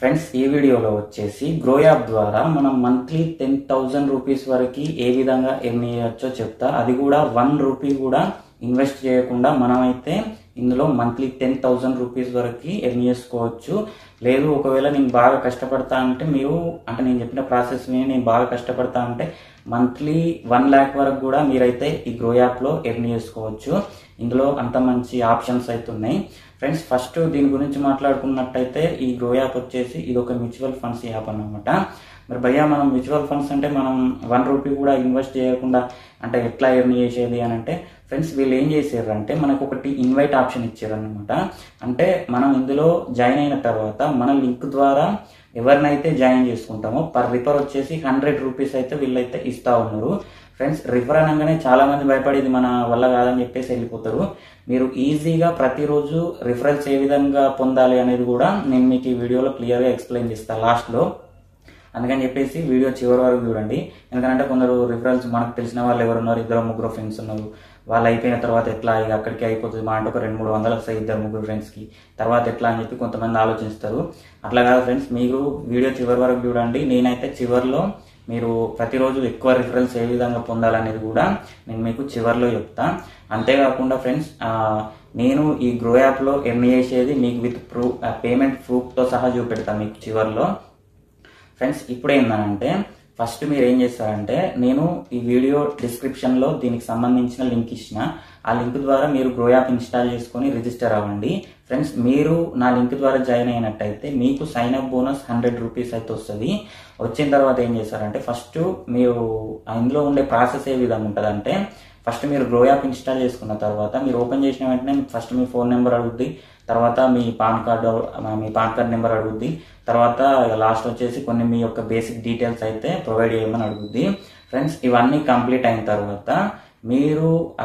friends ఈ వీడియోలో వచ్చేసి గ్రో యాప్ ద్వారా మనం మంత్లీ టెన్ థౌజండ్ రూపీస్ వరకు ఏ విధంగా ఎర్న్ చేయొచ్చో చెప్తా అది కూడా వన్ రూపీ కూడా ఇన్వెస్ట్ చేయకుండా మనమైతే ఇందులో మంత్లీ టెన్ థౌజండ్ రూపీస్ వరకు ఎర్న్ చేసుకోవచ్చు లేదు ఒకవేళ నేను బాగా కష్టపడతా అంటే మీరు అంటే నేను చెప్పిన ప్రాసెస్ నేను బాగా కష్టపడతా అంటే మంత్లీ వన్ ల్యాక్ వరకు కూడా మీరైతే ఈ గ్రో యాప్లో ఎర్న్ చేసుకోవచ్చు ఇందులో అంత మంచి ఆప్షన్స్ అయితే ఉన్నాయి ఫ్రెండ్స్ ఫస్ట్ దీని గురించి మాట్లాడుకున్నట్టయితే ఈ గ్రో యాప్ వచ్చేసి ఇది ఒక మ్యూచువల్ ఫండ్స్ యాప్ అన్నమాట మరి భయ్యా మనం మ్యూచువల్ ఫండ్స్ అంటే మనం వన్ రూపీ కూడా ఇన్వెస్ట్ చేయకుండా అంటే ఎట్లా ఎర్న్ చేసేది అని అంటే ఫ్రెండ్స్ వీళ్ళు ఏం చేసారు అంటే మనకు ఒకటి ఇన్వైట్ ఆప్షన్ ఇచ్చారు అనమాట అంటే మనం ఇందులో జాయిన్ అయిన తర్వాత మన లింక్ ద్వారా ఎవరినైతే జాయిన్ చేసుకుంటామో పర్ రిఫర్ వచ్చేసి హండ్రెడ్ రూపీస్ అయితే వీళ్ళైతే ఇస్తా ఉన్నారు ఫ్రెండ్స్ రిఫర్ అనగానే చాలా మంది భయపడేది మన వల్ల కాదని చెప్పేసి వెళ్ళిపోతారు మీరు ఈజీగా ప్రతిరోజు రిఫరల్స్ ఏ విధంగా పొందాలి అనేది కూడా నేను మీకు ఈ వీడియోలో క్లియర్గా ఎక్స్ప్లెయిన్ చేస్తాను లాస్ట్లో అందుకని చెప్పేసి వీడియో చివరి వరకు చూడండి ఎందుకంటే కొందరు రిఫరల్స్ మనకు తెలిసిన వాళ్ళు ఎవరు ఉన్నారు ఇద్దరు ముగ్గురు ఫ్రెండ్స్ ఉన్నారు వాళ్ళు అయిపోయిన తర్వాత ఎట్లా ఇక అక్కడికి అయిపోతుంది మా అంటే ఒక రెండు మూడు వందలు వస్తాయి ఇద్దరు ముగ్గురు ఫ్రెండ్స్కి తర్వాత ఎట్లా అని చెప్పి కొంతమంది ఆలోచిస్తారు అట్లా కాదు ఫ్రెండ్స్ మీరు వీడియో చివరి వరకు చూడండి నేనైతే చివరిలో మీరు ప్రతిరోజు ఎక్కువ రిఫరల్స్ ఏ విధంగా పొందాలనేది కూడా నేను మీకు చివరిలో చెప్తా అంతేకాకుండా ఫ్రెండ్స్ నేను ఈ గ్రో యాప్లో ఎర్న్ చేసేది మీకు విత్ ప్రూఫ్ పేమెంట్ ప్రూఫ్తో సహా చూపెడతాను మీకు చివరిలో ఫ్రెండ్స్ ఇప్పుడు ఏంటంటే ఫస్ట్ మీరు ఏం చేస్తారంటే నేను ఈ వీడియో డిస్క్రిప్షన్లో దీనికి సంబంధించిన లింక్ ఇచ్చిన ఆ లింక్ ద్వారా మీరు గ్రో యాప్ ఇన్స్టాల్ చేసుకొని రిజిస్టర్ అవ్వండి ఫ్రెండ్స్ మీరు నా లింక్ ద్వారా జాయిన్ అయినట్టయితే మీకు sign up bonus hundred rupees అయితే వస్తుంది వచ్చిన తర్వాత ఏం చేస్తారంటే ఫస్ట్ మీరు ఇందులో ఉండే ప్రాసెస్ ఏ విధంగా ఉంటుందంటే ఫస్ట్ మీరు గ్రో యాప్ ఇన్స్టాల్ చేసుకున్న తర్వాత మీరు ఓపెన్ చేసిన వెంటనే ఫస్ట్ మీ ఫోన్ నెంబర్ అడుగుద్ది తర్వాత మీ పాన్ కార్డు మీ పాన్ కార్డ్ నెంబర్ అడుగుద్ది తర్వాత లాస్ట్ వచ్చేసి కొన్ని మీ యొక్క బేసిక్ డీటెయిల్స్ అయితే ప్రొవైడ్ చేయమని అడుగుద్ది ఫ్రెండ్స్ ఇవన్నీ కంప్లీట్ అయిన తర్వాత మీరు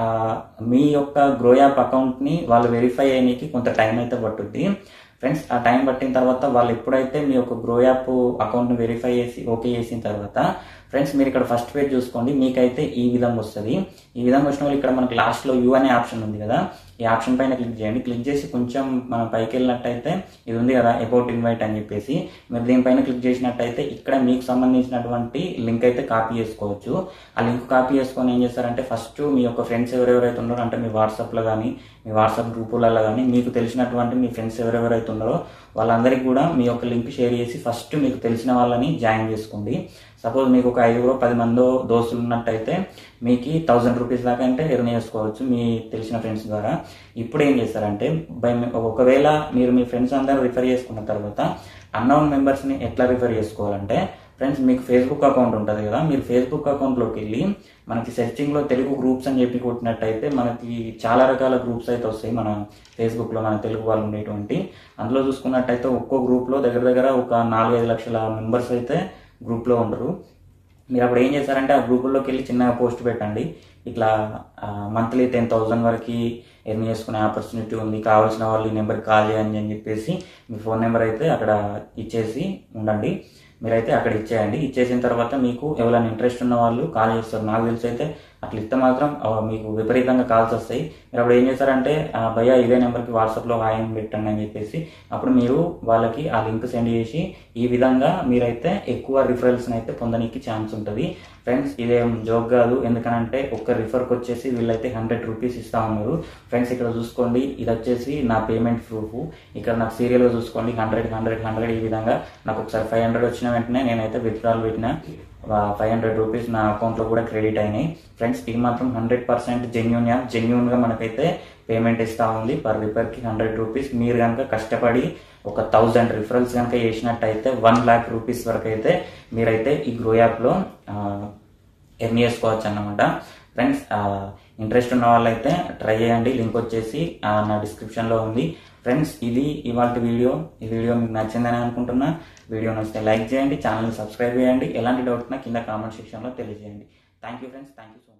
మీ యొక్క గ్రో యాప్ అకౌంట్ని వాళ్ళు వెరిఫై అయ్యడానికి కొంత టైం అయితే పట్టుద్ది ఫ్రెండ్స్ ఆ టైం పట్టిన తర్వాత వాళ్ళు ఎప్పుడైతే మీ యొక్క గ్రో యాప్ అకౌంట్ని వెరిఫై చేసి ఓకే చేసిన తర్వాత ఫ్రెండ్స్ మీరు ఇక్కడ ఫస్ట్ పేజ్ చూసుకోండి మీకైతే ఈ విధంగా వస్తుంది ఈ విధంగా వచ్చిన వాళ్ళు ఇక్కడ మనకి లాస్ట్లో యూ అనే ఆప్షన్ ఉంది కదా ఈ ఆప్షన్ పైన క్లిక్ చేయండి క్లిక్ చేసి కొంచెం మనం పైకి వెళ్ళినట్టయితే ఇది ఉంది కదా అబౌట్ ఇన్వైట్ అని చెప్పేసి మీరు దీనిపైన క్లిక్ చేసినట్టయితే ఇక్కడ మీకు సంబంధించినటువంటి లింక్ అయితే కాపీ చేసుకోవచ్చు ఆ లింక్ కాపీ చేసుకొని ఏం చేస్తారంటే ఫస్ట్ మీ యొక్క ఫ్రెండ్స్ ఎవరెవరైతే ఉన్నారో అంటే మీ వాట్సాప్లో కానీ మీ వాట్సాప్ గ్రూపులలో కానీ మీకు తెలిసినటువంటి మీ ఫ్రెండ్స్ ఎవరెవరైతే ఉన్నారో వాళ్ళందరికీ కూడా మీ యొక్క లింక్ షేర్ చేసి ఫస్ట్ మీకు తెలిసిన వాళ్ళని జాయిన్ చేసుకోండి సపోజ్ మీకు ఒక ఐదుగురు పది మందో దోస్తులు ఉన్నట్టయితే మీకు థౌజండ్ రూపీస్ దాకా అంటే ఎర్న్ చేసుకోవచ్చు మీ తెలిసిన ఫ్రెండ్స్ ద్వారా ఇప్పుడు ఏం చేస్తారంటే బై ఒకవేళ మీరు మీ ఫ్రెండ్స్ అందరూ రిఫర్ చేసుకున్న తర్వాత అన్నౌన్ మెంబర్స్ని ఎట్లా రిఫర్ చేసుకోవాలంటే ఫ్రెండ్స్ మీకు ఫేస్బుక్ అకౌంట్ ఉంటుంది కదా మీరు ఫేస్బుక్ అకౌంట్లోకి వెళ్ళి మనకి సెర్చింగ్లో తెలుగు గ్రూప్స్ అని చెప్పి కొట్టినట్టయితే మనకి చాలా రకాల గ్రూప్స్ అయితే వస్తాయి మన ఫేస్బుక్లో మన తెలుగు వాళ్ళు ఉండేటువంటి అందులో చూసుకున్నట్టయితే ఒక్కో గ్రూప్లో దగ్గర దగ్గర ఒక నాలుగైదు లక్షల మెంబర్స్ అయితే గ్రూప్లో ఉండరు మీరు అప్పుడు ఏం చేస్తారంటే ఆ గ్రూపుల్లోకి వెళ్ళి చిన్నగా పోస్ట్ పెట్టండి ఇట్లా మంత్లీ టెన్ థౌజండ్ వరకు ఎర్న్ చేసుకునే ఆపర్చునిటీ ఉంది కావాల్సిన వాళ్ళు ఈ నెంబర్కి కాల్ చేయండి అని చెప్పేసి మీ ఫోన్ నెంబర్ అయితే అక్కడ ఇచ్చేసి ఉండండి మీరైతే అక్కడ ఇచ్చేయండి ఇచ్చేసిన తర్వాత మీకు ఎవరైనా ఇంట్రెస్ట్ ఉన్న వాళ్ళు కాల్ చేస్తారు నాకు తెలిసి అయితే అట్లా ఇస్తే మాత్రం మీకు విపరీతంగా కాల్స్ వస్తాయి మీరు అప్పుడు ఏం చేస్తారంటే భయ్య ఇదే నెంబర్కి వాట్సాప్లో హాయ్ అని పెట్టండి అని చెప్పేసి అప్పుడు మీరు వాళ్ళకి ఆ లింక్ సెండ్ చేసి ఈ విధంగా మీరైతే ఎక్కువ రిఫరల్స్ని అయితే పొందడానికి ఛాన్స్ ఉంటుంది ఫ్రెండ్స్ ఇదేం జోక్ కాదు ఎందుకనంటే ఒక్క రిఫర్కి వచ్చేసి వీళ్ళైతే హండ్రెడ్ రూపీస్ ఇస్తా ఉన్నారు ఫ్రెండ్స్ ఇక్కడ చూసుకోండి ఇది వచ్చేసి నా పేమెంట్ ప్రూఫ్ ఇక్కడ నాకు సీరియల్గా చూసుకోండి హండ్రెడ్ హండ్రెడ్ హండ్రెడ్ ఈ విధంగా నాకు ఒకసారి ఫైవ్ హండ్రెడ్ వచ్చిన వెంటనే నేనైతే విత్డ్రాల్ పెట్టిన ఫైవ్ హండ్రెడ్ రూపీస్ నా అకౌంట్లో కూడా క్రెడిట్ అయినాయి ఫ్రెండ్స్ ఇది మాత్రం హండ్రెడ్ పర్సెంట్ జెన్యున్ యాప్ జెన్యున్గా మనకైతే పేమెంట్ ఇస్తూ ఉంది పర్ రిఫర్కి హండ్రెడ్ రూపీస్ మీరు కనుక కష్టపడి ఒక థౌజండ్ రిఫరల్స్ కనుక చేసినట్టయితే వన్ ల్యాక్ రూపీస్ వరకు అయితే మీరైతే ఈ గ్రో యాప్లో ఎర్న్ చేసుకోవచ్చు అన్నమాట ఫ్రెండ్స్ ఇంట్రెస్ట్ ఉన్న వాళ్ళైతే ట్రై చేయండి లింక్ వచ్చేసి నా డిస్క్రిప్షన్లో ఉంది ఫ్రెండ్స్ ఇది ఇవాళ వీడియో ఈ వీడియో మీకు నచ్చిందని అనుకుంటున్నా వీడియో నచ్చితే లైక్ చేయండి ఛానల్ సబ్స్క్రైబ్ చేయండి ఎలాంటి డౌట్ ఉన్నా కింద కామెంట్ సెక్షన్లో తెలియజేయండి thank you friends thank you so much